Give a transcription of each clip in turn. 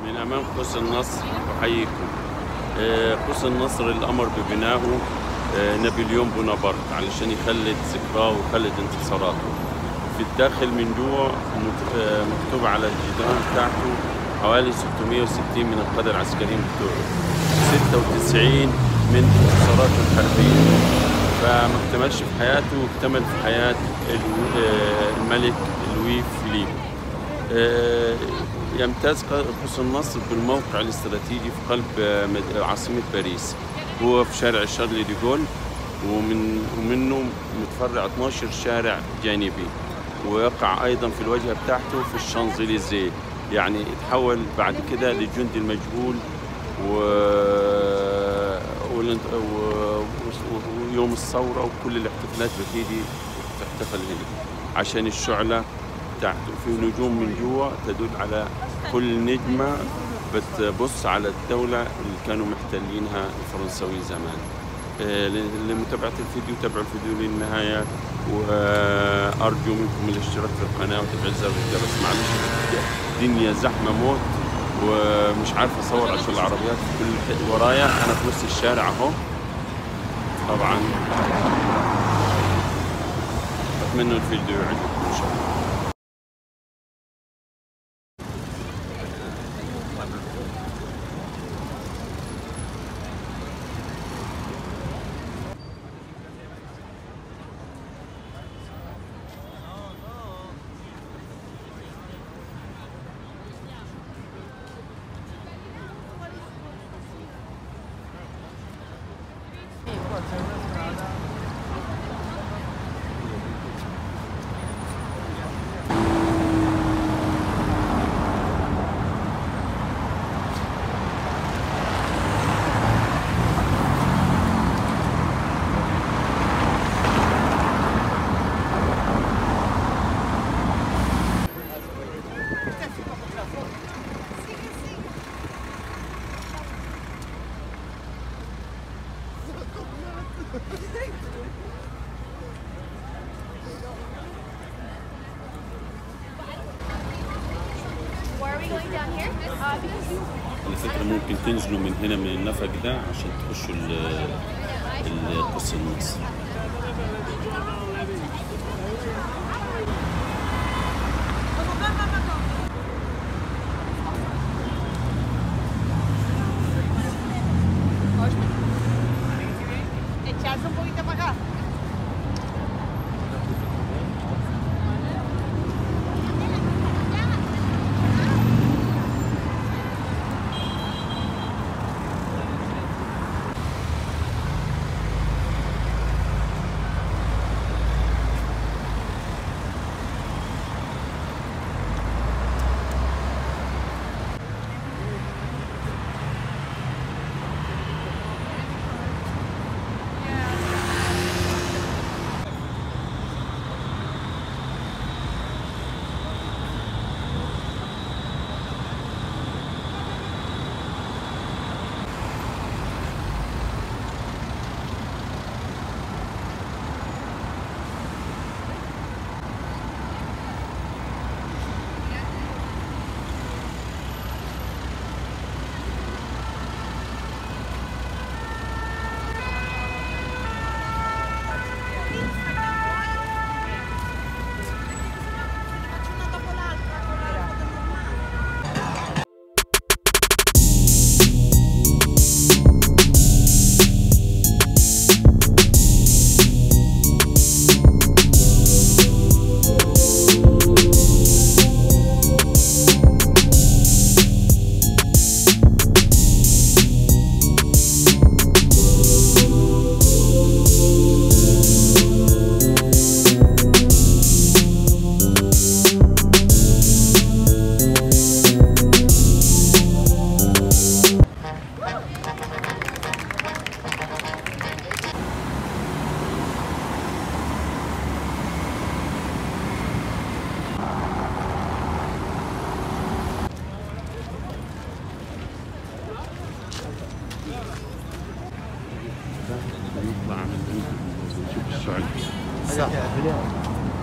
من امام قوس النصر احييكم آه، قوس النصر الامر ببنائه آه، نابليون بونابرت علشان يخلد ذكراه ويخلد انتصاراته في الداخل من جوه مت- آه، مكتوب على الجدران بتاعته حوالي 660 من القادة العسكريين بتوعه 96 من انتصاراته الحربية فما اكتملش في حياته واكتمل في حياة الو- آه، الملك لوي فيليب آه، يمتاز قوس النصر بالموقع الاستراتيجي في قلب آه، مد- عاصمة باريس هو في شارع شارل دي جول ومن ومنه متفرع 12 شارع جانبي ويقع ايضا في الواجهه بتاعته في الشانزليزيه يعني اتحول بعد كده للجندي المجهول و... والانت- و... و- ويوم الثوره وكل الاحتفالات بتيجي تحتفل هنا عشان الشعله بتاعته في نجوم من جوا تدل على كل نجمه بتبص على الدوله اللي كانوا محتلينها الفرنساويين زمان آه، لمتابعة الفيديو تابعوا الفيديو للنهاية وأرجو منكم الاشتراك في القناة وتفعيل زر الجرس معلش الدنيا زحمة موت ومش عارف أصور عشان العربيات في كل حتة ورايا أنا في نص الشارع أهو طبعا أتمنى الفيديو يعجبكم إن شاء الله Where are we going down here? Obvious. على فكرة ممكن تنزلوا من هنا من النفق ده عشان تخشوا ال- ال- قوس النصر Echarse un poquito para acá. نطلع نشوف الشعب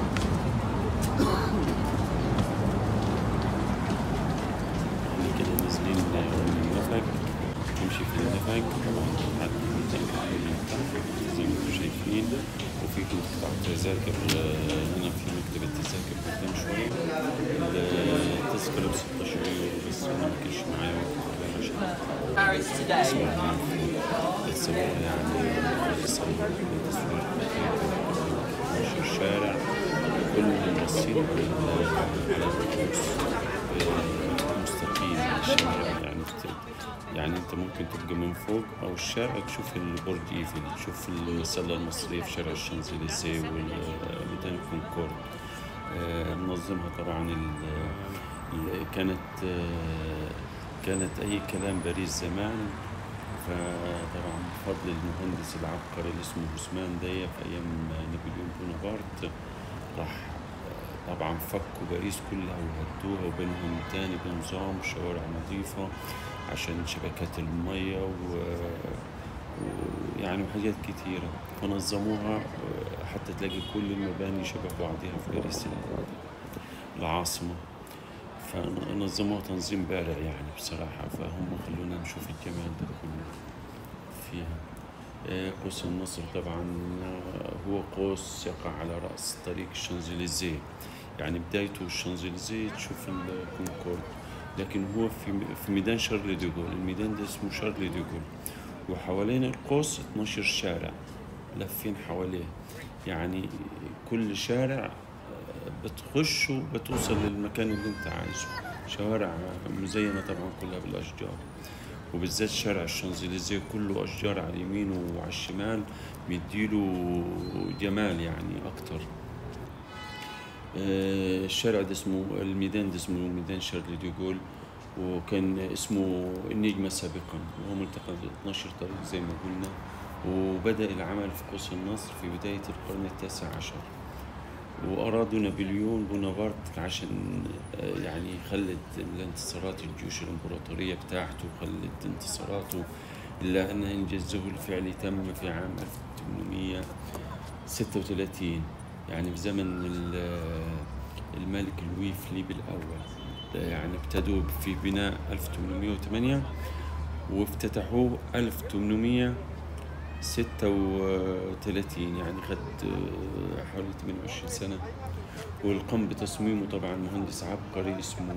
يعني كده نزل نازلين من النفق تمشي في النفق طبعا تعدي من تحت زي ما انتم شايفين وفي قطع تذاكر آه، هنا في مكتب التذاكر قدام شوية التذكرة ب 16 يورو بس أنا ما كانش معايا وقت عشان Paris today. بتصور يعني تصور تصوير في الشارع كل المصين على الرؤوس مستقيم الشارع يعني بت- يعني انت ممكن تبقى من فوق او الشارع تشوف البرج ايفل تشوف السله المصريه في شارع الشانزليزيه وميدان كونكورد آه، منظمها طبعا ال- ال- كانت آه، كانت اي كلام باريس زمان فطبعا بفضل المهندس العبقري اللي اسمه عثمان دايا في ايام نابليون بونابرت راح طبعا فكوا باريس كلها وهدوها وبنهم تاني بنظام شوارع نظيفة عشان شبكات المية و... ويعني وحاجات كتيرة فنظموها حتى تلاقي كل المباني شبه بعضها في باريس العاصمة فنظموها تنظيم بارع يعني بصراحة فهم خلونا نشوف الجمال ده كله فيها آه، قوس النصر طبعا آه، هو قوس يقع على رأس طريق الشانزليزيه يعني بدايته الشانزليزيه تشوف الكونكورد لكن هو في في ميدان شارل ديغول الميدان ده اسمه شارل ديغول وحوالين القوس 12 شارع لافين حواليه يعني كل شارع آه، بتخشه بتوصل للمكان اللي انت عايزه شوارع مزينة طبعا كلها بالأشجار وبالذات شارع الشانزليزيه كله أشجار على اليمين وعلى الشمال مديله جمال يعني أكتر آه، الشارع ده اسمه الميدان ده اسمه ميدان شارل ديغول وكان اسمه النجمة سابقا وهو ملتقى 12 طريق زي ما قلنا وبدأ العمل في قوس النصر في بداية القرن التاسع عشر وأرادوا نابليون بونابرت عشان آه، يعني يخلد الانتصارات الجيوش الإمبراطورية بتاعته خلد انتصاراته إلا أن إنجازه الفعلي تم في عام 1836 يعني في زمن ال- الملك لوي فليب الأول ده يعني ابتدوا في بناء 1808 وافتتحوه 1836 يعني خد آه، حوالي 28 سنة والقام بتصميمه طبعا مهندس عبقري اسمه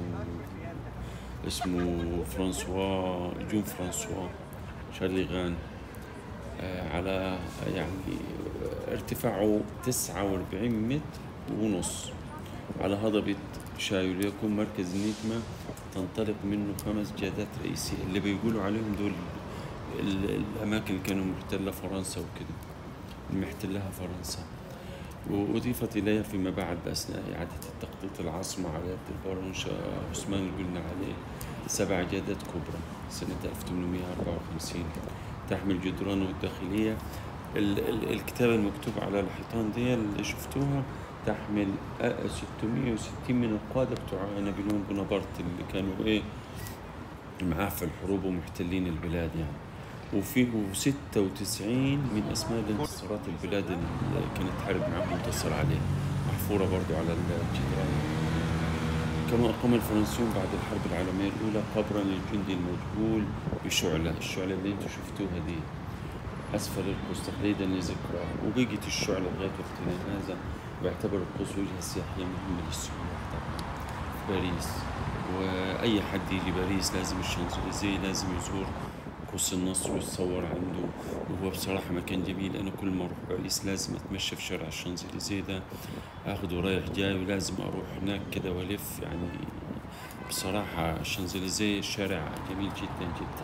اسمه فرانسوا جون فرانسوا شارليغان آه، على يعني ارتفاعه 49 متر ونص على هضبة شايل يكون مركز النجمة تنطلق منه خمس جادات رئيسية اللي بيقولوا عليهم دول ال- الأماكن اللي كانوا محتلة فرنسا وكده محتلها فرنسا وأضيفت إليها فيما بعد بأثناء إعادة التخطيط العاصمة على يد البارون شا- عثمان اللي قلنا عليه سبع جادات كبرى سنة 1854 تحمل جدرانه الداخلية ال- ال- الكتابة المكتوبة على الحيطان دي اللي شفتوها تحمل آه، 660 من القادة بتوع نابليون بونابرت اللي كانوا إيه معاه في الحروب ومحتلين البلاد يعني وفيه 96 من أسماء الانتصارات البلاد اللي كانت تحارب معاه منتصر عليه محفورة برضو على الجدران كما أقام الفرنسيون بعد الحرب العالمية الأولى قبرا للجندي المجهول بشعلة الشعلة اللي انتم شفتوها دي أسفل القوس تقليدا لذكراه وبقيت الشعلة لغاية وقتنا هذا باعتبر القوس وجهة سياحية مهمة للسياح طبعا في باريس وأي حد يجي باريس لازم الشانزليزيه لازم يزور قوس النصر ويتصور عنده وهو بصراحة مكان جميل أنا كل ما أروح باريس لازم أتمشى في شارع الشانزليزيه ده أخده رايح جاي ولازم أروح هناك كده وألف يعني بصراحة الشانزليزيه شارع جميل جدا جدا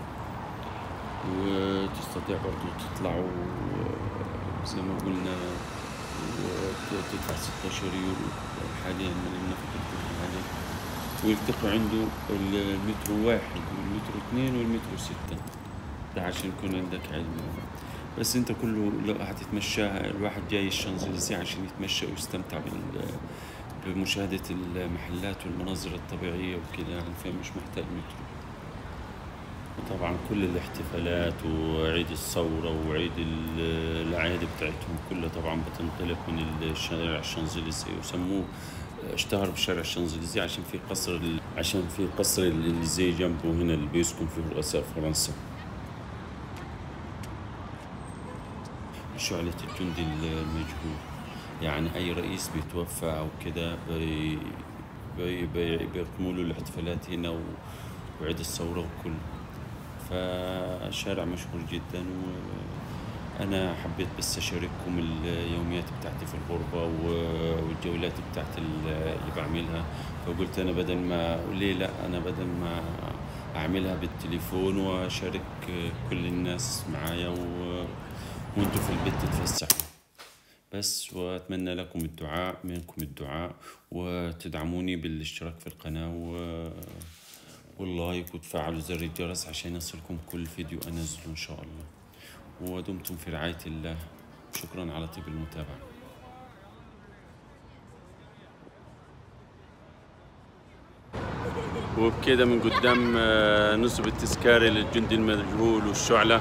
وتستطيع برضو تطلع و- زي ما قلنا وتدفع 16 يورو حاليا من النفق اللي عليه ويلتقي عنده المترو واحد والمترو اثنين والمترو ستة ده عشان يكون عندك علم بس انت كله لو هتتمشاها الواحد جاي الشانزليزيه عشان يتمشى ويستمتع بال بمشاهدة المحلات والمناظر الطبيعية وكده يعني فمش محتاج مترو وطبعا كل الاحتفالات وعيد الثورة وعيد ال- الأعياد بتاعتهم كلها طبعا بتنطلق من الشارع الشانزليزيه وسموه اشتهر بشارع الشانزليزيه عشان في قصر ال... عشان في قصر الإليزيه جنبه هنا اللي بيسكن فيه رؤساء فرنسا شعلة الجندي المجهول يعني أي رئيس بيتوفى أو كده بي... بي... بي... بيقوموا له الاحتفالات هنا و... وعيد الثورة وكل فشارع مشهور جدا وأنا حبيت بس أشارككم اليوميات بتاعتي في الغربة و- والجولات بتاعت ال- اللي بعملها فقلت أنا بدل ما ليه لا أنا بدل ما أعملها بالتليفون وأشارك كل الناس معايا و... وانتوا في البيت تتفسحوا بس واتمنى لكم الدعاء منكم الدعاء وتدعموني بالاشتراك في القناة و... واللايك وتفعلوا زر الجرس عشان يصلكم كل فيديو انزله ان شاء الله ودمتم في رعاية الله شكرا على طيب المتابعة وبكده من قدام آه، نصب التذكاري للجندي المجهول والشعلة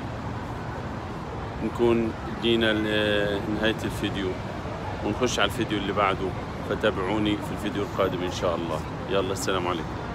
نكون جينا لنهاية الفيديو ونخش على الفيديو اللي بعده فتابعوني في الفيديو القادم إن شاء الله يلا السلام عليكم